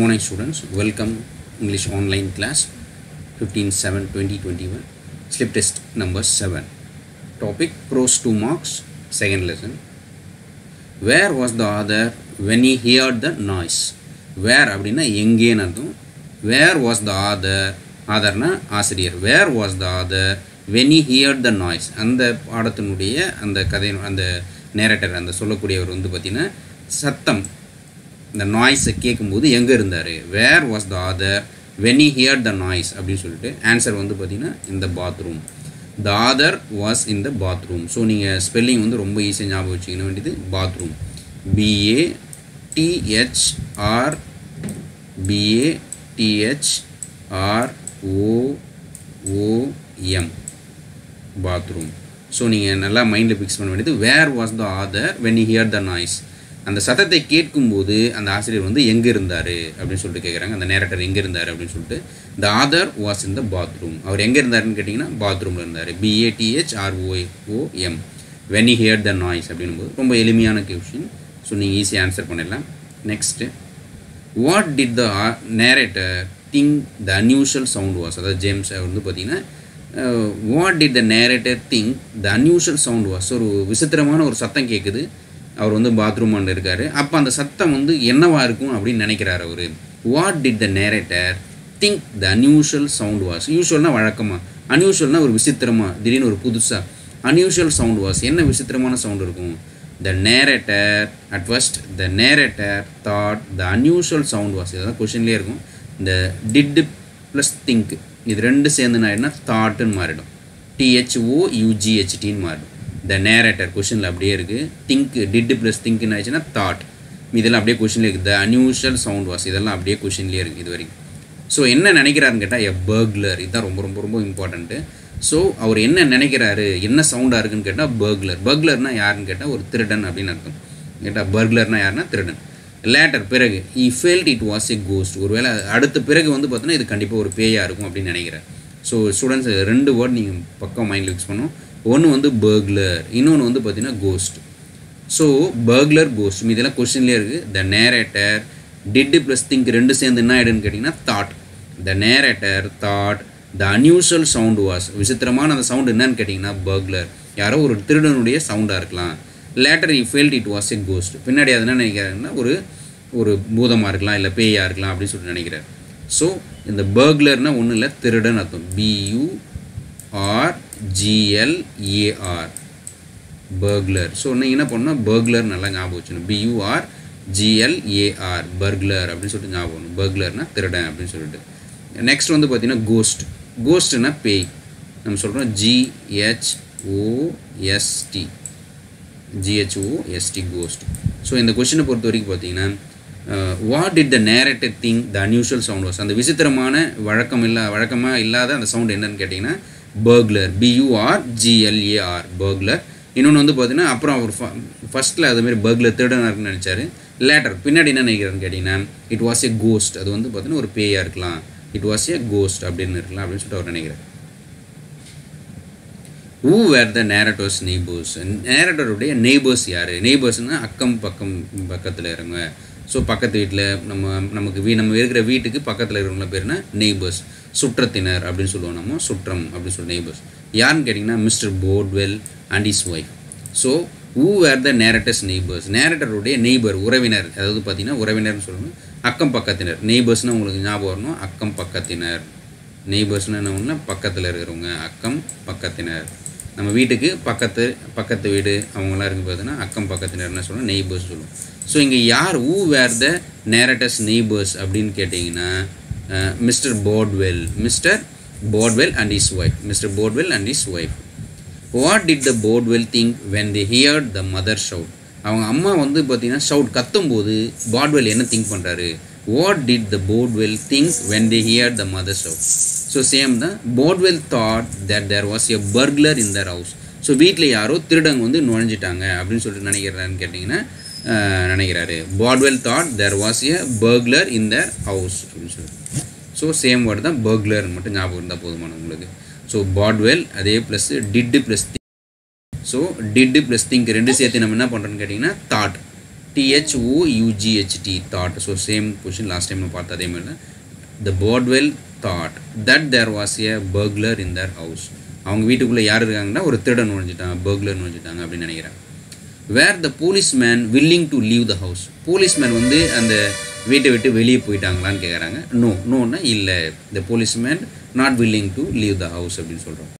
morning students welcome english online class 15 7 2021 slip test number 7 topic pros 2 marks second lesson where was the author when he heard the noise where அப்படின்னா எங்கேன்னு அர்த்தம் where was the author ஆதர்னா ஆசிரியர் where was the author when he heard the noise அந்த பாடத்தினுடைய அந்த கதை அந்த நேரட்டர் அந்த சொல்லக்கூடியவர் வந்து பார்த்திங்கன்னா சத்தம் இந்த நாய்ஸை கேட்கும்போது எங்கே இருந்தார் where was the author when he hear the noise அப்படின்னு சொல்லிட்டு ஆன்சர் வந்து பார்த்தீங்கன்னா இந்த bathroom the author was in the bathroom so நீங்கள் ஸ்பெல்லிங் வந்து ரொம்ப ஈஸியாக ஞாபகம் வச்சுக்க வேண்டியது bathroom B A T H R B A T H R O O M bathroom so நீங்கள் நல்லா மைண்டில் ஃபிக்ஸ் பண்ண வேண்டியது where was the author when hear the noise அந்த சத்தத்தை கேட்கும்போது அந்த ஆசிரியர் வந்து எங்கே இருந்தார் அப்படின்னு சொல்லிட்டு கேட்குறாங்க அந்த நேரட்டர் எங்கே இருந்தார் அப்படின்னு சொல்லிட்டு the author was in the bathroom அவர் எங்கே இருந்தாருன்னு கேட்டிங்கன்னா பாத்ரூமில் இருந்தார் B A T H R O O M when hear the noise அப்படின்னும்போது ரொம்ப எளிமையான கொஷின் ஸோ நீங்கள் ஈஸியாக ஆன்சர் பண்ணிடலாம் next what did the narrator think the unusual sound was அதாவது ஜேம்ஸ் வந்து பார்த்தீங்கன்னா what did the narrator think the unusual sound was ஒரு விசித்திரமான ஒரு சத்தம் கேட்குது அவர் வந்து பாத்ரூம் ஒன்று இருக்கார் அப்போ அந்த சத்தம் வந்து என்னவா இருக்கும் அப்படின்னு நினைக்கிறார் அவர் what did the narrator think the unusual sound was யூஷுவல்னா வழக்கமாக அன்யூஷுவல்னா ஒரு விசித்திரமாக திடீர்னு ஒரு புதுசாக அன்யூஷுவல் சவுண்ட் வாஸ் என்ன விசித்திரமான சவுண்ட் இருக்கும் the narrator at first the narrator thought the unusual sound was இதெல்லாம் கொஷின்லேயே இருக்கும் இந்த டிட் ப்ளஸ் திங்க் இது ரெண்டு சேர்ந்து ஆகிடுனா தாட்டுன்னு மாறிடும் டிஹெச்ஓ யூஜிஹெச்டின்னு மாறிடும் த நேரேட்டர் கொஷினில் அப்படியே இருக்குது திங்க் டிட் ப்ளஸ் திங்க்னு ஆயிடுச்சுன்னா தாட் இதெல்லாம் அப்படியே கொஷின்லேயே இருக்குது த அன்யூஷுவல் சவுண்ட் வாஸ் இதெல்லாம் அப்படியே கொஷின்லேயே இருக்குது இது வரைக்கும் ஸோ என்ன நினைக்கிறாருன்னு கேட்டால் எ பர்க்லர் இதுதான் ரொம்ப ரொம்ப ரொம்ப இம்பார்ட்டண்ட்டு ஸோ அவர் என்ன நினைக்கிறாரு என்ன சவுண்டாக இருக்குன்னு கேட்டால் பர்க்லர் பர்க்லர்னா யாருன்னு கேட்டால் ஒரு திருடன் அப்படின்னு அர்த்தம் கேட்டால் பர்க்லர்னா யாருன்னா திருடன் லேட்டர் பிறகு he felt it was a ghost ஒருவேளை அடுத்த பிறகு வந்து பார்த்தோன்னா இது கண்டிப்பாக ஒரு பேயாக இருக்கும் அப்படின்னு நினைக்கிறேன் ஸோ ஸ்டூடெண்ட்ஸ் ரெண்டு வேர்ட் நீங்கள் பக்கம் மைண்டில் ஃபிக்ஸ் பண்ணணும் ஒன்று வந்து பர்க்லர் இன்னொன்று வந்து பார்த்தீங்கன்னா கோஸ்ட் ஸோ பர்க்லர் கோஸ்ட் இதெல்லாம் கொஸ்டின்லேயே இருக்குது the narrator did plus think ரெண்டு சேர்ந்து என்ன ஆகிடுன்னு கேட்டிங்கன்னா thought the narrator thought the unusual sound was விசித்திரமான அந்த சவுண்ட் என்னன்னு கேட்டிங்கன்னா பர்க்லர் யாரோ ஒரு திருடனுடைய சவுண்டாக இருக்கலாம் later he felt it was a ghost பின்னாடி அது என்ன நினைக்கிறாருன்னா ஒரு ஒரு பூதமாக இருக்கலாம் இல்லை பேயாக இருக்கலாம் அப்படின்னு சொல்லிட்டு நினைக்கிறார் ஸோ இந்த பர்க்லர்னால் ஒன்றும் இல்லை திருடன் அர்த்தம் B U R G L A R burglar so நீங்கள் என்ன பண்ணால் பர்க்லர் நல்லா ஞாபகம் வச்சுக்கணும் பியூஆர் ஜிஎல்ஏஆர் பர்க்லர் அப்படின்னு சொல்லிட்டு ஞாபகம் வரணும் பர்க்லர்னா திருடன் அப்படின்னு சொல்லிட்டு நெக்ஸ்ட் வந்து பார்த்தீங்கன்னா கோஸ்ட் கோஸ்ட்னா பேய் நம்ம சொல்கிறோம் ஜிஹெச்ஓஎஸ்டி ஜிஹெச்ஓஎஸ்டி கோஸ்ட் ஸோ இந்த கொஷினை பொறுத்த வரைக்கும் பார்த்தீங்கன்னா what did the narrative thing the unusual sound was அந்த விசித்திரமான வழக்கம் இல்லா வழக்கமாக இல்லாத அந்த சவுண்ட் என்னன்னு கேட்டிங்கன்னா பர்க்லர் பியூஆர் ஜிஎல்ஏஆர் பர்க்லர் இன்னொன்று வந்து பார்த்தீங்கன்னா அப்புறம் அவர் ஃபஸ்ட்டில் அதுமாரி பர்க்லர் திருடனாக இருக்குன்னு நினச்சாரு லேட்டர் பின்னாடி என்ன நினைக்கிறாருன்னு கேட்டிங்கன்னா இட் வாஸ் ஏ கோஸ்ட் அது வந்து பார்த்தீங்கன்னா ஒரு பேயாக இருக்கலாம் இட் வாஸ் ஏ கோஸ்ட் அப்படின்னு இருக்கலாம் அப்படின்னு சொல்லிட்டு அவர் நினைக்கிறார் ஊ வேர் த நேரட்டோஸ் நெய்பர்ஸ் நேரட்டருடைய நெய்பர்ஸ் யார் நெய்பர்ஸ்னால் அக்கம் பக்கம் பக்கத்தில் இருங்க ஸோ பக்கத்து வீட்டில் நம்ம நமக்கு வீ நம்ம இருக்கிற வீட்டுக்கு பக்கத்தில் இருக்கிறவங்கள பேர்னா நெய்பர்ஸ் சுற்றத்தினர் அப்படின்னு சொல்லுவோம் நம்ம சுற்றம் அப்படின்னு சொல்லி நெய்பர்ஸ் யாருன்னு கேட்டிங்கன்னா Mr Bodwell and his wife so who were the narrator's neighbours நேரட்டருடைய நெய்பர் உறவினர் அதாவது பார்த்தீங்கன்னா உறவினர்னு சொல்லணும் அக்கம் பக்கத்தினர் நெய்பர்ஸ்னால் உங்களுக்கு ஞாபகம் வரணும் அக்கம் பக்கத்தினர் நெய்பர்ஸ்னால் என்ன ஒன்றுனா பக்கத்தில் இருக்கிறவங்க அக்கம் பக்கத்தினர் நம்ம வீட்டுக்கு பக்கத்து பக்கத்து வீடு அவங்களாம் இருக்கு பார்த்தீங்கன்னா அக்கம் பக்கத்தினர் என்ன சொல்லணும் நெய்பர்ஸ் சொல்லுவோம் ஸோ இங்கே யார் ஊ வேர் த நேரட்டஸ் நெய்பர்ஸ் அப்படின்னு கேட்டிங்கன்னா Mr Bodwell Mr Bodwell and his wife Mr Bodwell and his wife what did the Bodwell think when they heard the mother shout அவங்க அம்மா வந்து பார்த்தீங்கன்னா ஷவுட் கத்தும்போது பாட்வெல் என்ன திங்க் பண்ணுறாரு what did the Bodwell think when they hear the mother shout so same தான் Bodwell thought that there was a burglar in their house so வீட்டில் யாரோ திருடங்க வந்து நுழைஞ்சிட்டாங்க அப்படின்னு சொல்லிட்டு நினைக்கிறாருன்னு கேட்டிங்கன்னா நினைக்கிறாரு Bodwell thought there was a burglar in their house அப்படின்னு சொல்லிட்டு ஸோ சேம் வேர்டு தான் பர்க்லர் மட்டும் ஞாபகம் இருந்தால் போதுமான உங்களுக்கு ஸோ பாட்வெல் அதே plus did plus so did plus think ரெண்டு சேர்த்து நம்ம என்ன பண்ணுறோன்னு கேட்டிங்கன்னா thought T H O U G H T thought so same question last time நம்ம பார்த்த அதே மாதிரி the Bodwell thought that there was a burglar in their house அவங்க வீட்டுக்குள்ளே யார் இருக்காங்கன்னா ஒரு திருடன் நுழைஞ்சிட்டாங்க பர்க்லர் நுழைஞ்சிட்டாங்க அப்படின்னு நினைக்கிறேன் were the policeman willing to leave the house policeman வந்து அந்த வீட்டை விட்டு வெளியே போயிட்டாங்களான்னு கேட்குறாங்க நோ நோன்னா இல்லை the policeman not willing to leave the house அப்படின்னு சொல்கிறோம்